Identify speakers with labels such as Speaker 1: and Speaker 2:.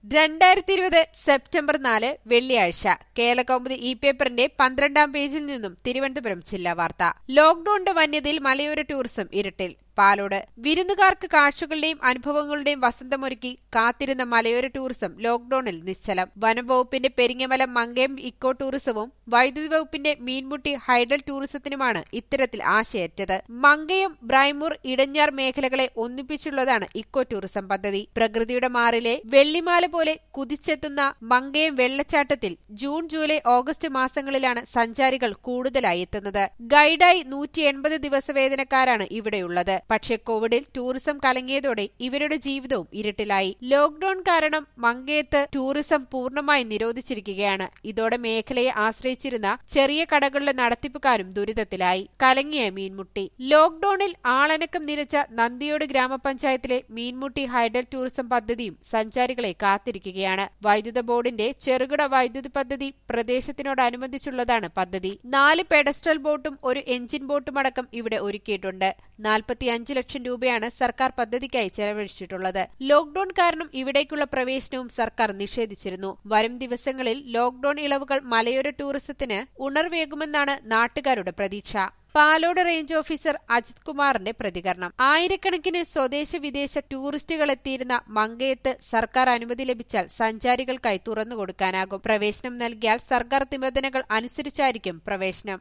Speaker 1: രണ്ടായിരത്തി ഇരുപത് സെപ്റ്റംബർ നാല് വെള്ളിയാഴ്ച കേരളകൗമുദി ഇ പേപ്പറിന്റെ പന്ത്രണ്ടാം പേജിൽ നിന്നും തിരുവനന്തപുരം ജില്ലാ വാർത്ത ലോക്ഡൌണിന്റെ വന്യതയിൽ മലയോര ടൂറിസം ഇരുട്ടിൽ പാലോട് വിരുന്നുകാർക്ക് കാഴ്ചകളുടെയും അനുഭവങ്ങളുടെയും വസന്തമൊരുക്കി കാത്തിരുന്ന മലയോര ടൂറിസം ലോക്ഡൌണിൽ നിശ്ചലം വനം വകുപ്പിന്റെ പെരിങ്ങമല മങ്കയം ഇക്കോ ടൂറിസവും വൈദ്യുതി വകുപ്പിന്റെ മീൻമുട്ടി ഹൈഡൽ ടൂറിസത്തിനുമാണ് ഇത്തരത്തിൽ ആശയറ്റത് മങ്കയം ബ്രൈമൂർ ഇടഞ്ഞാർ മേഖലകളെ ഒന്നിപ്പിച്ചുള്ളതാണ് ഇക്കോ ടൂറിസം പദ്ധതി പ്രകൃതിയുടെ മാറിലെ വെള്ളിമാല പോലെ കുതിച്ചെത്തുന്ന മങ്കയം വെള്ളച്ചാട്ടത്തിൽ ജൂൺ ജൂലൈ ഓഗസ്റ്റ് മാസങ്ങളിലാണ് സഞ്ചാരികൾ കൂടുതലായി എത്തുന്നത് ഗൈഡായി നൂറ്റി എൺപത് ദിവസവേതനക്കാരാണ് ഇവിടെയുള്ളത് പക്ഷേ കോവിഡിൽ ടൂറിസം കലങ്ങിയതോടെ ഇവരുടെ ജീവിതവും ഇരുട്ടിലായി ലോക്ഡൌൺ കാരണം മങ്കയത്ത് ടൂറിസം പൂർണ്ണമായി നിരോധിച്ചിരിക്കുകയാണ് ഇതോടെ മേഖലയെ ആശ്രയിച്ചിരുന്ന ചെറിയ കടകളുടെ നടത്തിപ്പുകാരും ദുരിതത്തിലായി കലങ്ങിയ മീൻമുട്ടി ലോക്ഡൌണിൽ ആളനക്കം നിരച്ച നന്ദിയോട് ഗ്രാമപഞ്ചായത്തിലെ മീൻമുട്ടി ഹൈഡൽ ടൂറിസം പദ്ധതിയും സഞ്ചാരികളെ കാത്തിരിക്കുകയാണ് വൈദ്യുത ബോർഡിന്റെ ചെറുകിട വൈദ്യുതി പദ്ധതി പ്രദേശത്തിനോടനുബന്ധിച്ചുള്ളതാണ് പദ്ധതി നാല് പെഡസ്ട്രൽ ബോട്ടും ഒരു എഞ്ചിൻ ബോട്ടും അടക്കം ഇവിടെ ഒരുക്കിയിട്ടുണ്ട് നാൽപ്പത്തിയഞ്ച് ലക്ഷം രൂപയാണ് സർക്കാർ പദ്ധതിക്കായി ചെലവഴിച്ചിട്ടുള്ളത് ലോക്ഡൌൺ കാരണം ഇവിടേക്കുള്ള പ്രവേശനവും സർക്കാർ നിഷേധിച്ചിരുന്നു വരും ദിവസങ്ങളിൽ ലോക്ഡൌൺ ഇളവുകൾ മലയോര ടൂറിസത്തിന് ഉണർവേകുമെന്നാണ് നാട്ടുകാരുടെ പ്രതീക്ഷ പാലോട് റേഞ്ച് ഓഫീസർ അജിത് കുമാറിന്റെ പ്രതികരണം ആയിരക്കണക്കിന് സ്വദേശ വിദേശ ടൂറിസ്റ്റുകൾ എത്തിയിരുന്ന മങ്കയത്ത് സർക്കാർ അനുമതി ലഭിച്ചാൽ സഞ്ചാരികൾക്കായി തുറന്നുകൊടുക്കാനാകും പ്രവേശനം നൽകിയാൽ സർക്കാർ നിബന്ധനകൾ അനുസരിച്ചായിരിക്കും പ്രവേശനം